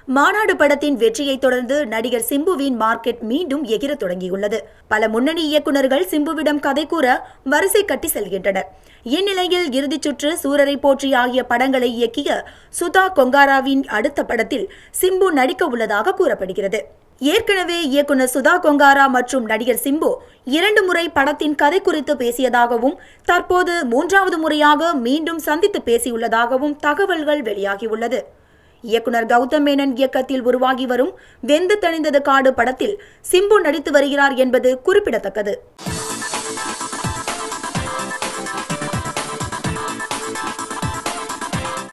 மாநாடு படத்தின் வெற்றியை தொடர்ந்து நடிகர் சிம்புவின் மார்க்கெட் மீண்டும் எகிர தொடங்கியுள்ளது பல முன்னணி இயக்குநர்கள் சிம்புவிடம் கதை கூற வரிசை கட்டி செல்கின்றனர் இந்நிலையில் இறுதிச் சுற்று சூரரை போற்றி ஆகிய படங்களை இயக்கிய சுதா கொங்காராவின் அடுத்த படத்தில் சிம்பு நடிக்க உள்ளதாக கூறப்படுகிறது ஏற்கனவே இயக்குனர் சுதா கொங்காரா மற்றும் நடிகர் சிம்பு இரண்டு முறை படத்தின் கதை குறித்து பேசியதாகவும் தற்போது மூன்றாவது முறையாக மீண்டும் சந்தித்து பேசியுள்ளதாகவும் தகவல்கள் வெளியாகியுள்ளது இயக்குனர் கௌதம் மேனன் இயக்கத்தில் உருவாகி வரும் வெந்து தணிந்தது காடு படத்தில் சிம்பு நடித்து வருகிறார் என்பது குறிப்பிடத்தக்கது